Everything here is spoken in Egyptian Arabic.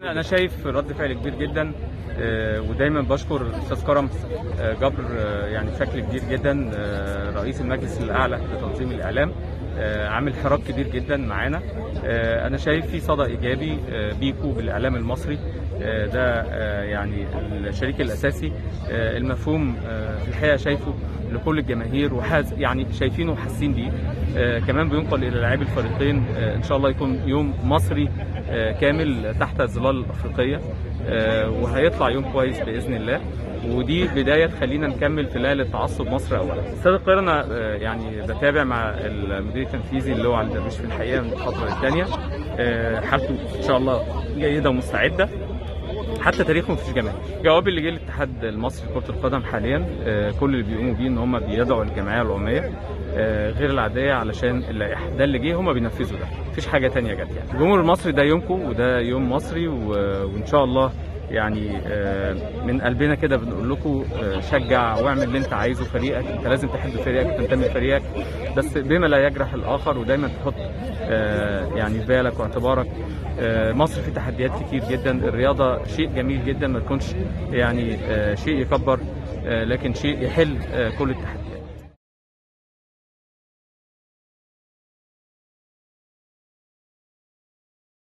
انا شايف رد فعل كبير جدا آه، ودايما بشكر الاستاذ كرم آه، جبر آه، يعني بشكل كبير جدا آه، رئيس المجلس الاعلى لتنظيم الاعلام آه، عامل حراك كبير جدا معانا آه، انا شايف في صدى ايجابي آه، بيكو بالاعلام المصري آه، ده آه، يعني الشريك الاساسي آه، المفهوم آه، في الحقيقه شايفه لكل الجماهير وحاز يعني شايفينه وحاسين بيه آه، كمان بينقل الى لاعبي الفريقين آه، ان شاء الله يكون يوم مصري آه، كامل تحت الظلال الافريقيه آه، وهيطلع يوم كويس باذن الله ودي بدايه تخلينا نكمل في ليله تعصب مصر اولا. استاد القاهره انا آه، يعني بتابع مع المدير التنفيذي اللي هو علي درويش في الحقيقه من فتره للتانيه آه، حالته ان شاء الله جيده ومستعده حتى تاريخه مفيش جماهير جواب اللي جه للاتحاد المصري لكره القدم حاليا آه، كل اللي بيقوموا بيه ان هم بيدعوا الجمعيه العموميه آه، غير العاديه علشان اللائحه ده اللي جه هم بينفذوا ده مفيش حاجه تانية جت يعني الجمهور المصري ده يومكم وده يوم مصري و- وان شاء الله يعني آه، من قلبنا كده بنقول لكم آه، شجع واعمل اللي انت عايزه فريقك انت لازم تحب فريقك وتنتمي لفريقك بس بما لا يجرح الاخر ودايما تحط آه، يعني في بالك واعتبارك آه، مصر في تحديات كتير جدا الرياضه شيء جميل جدا ما تكونش يعني آه، شيء يكبر آه، لكن شيء يحل آه، كل التحديات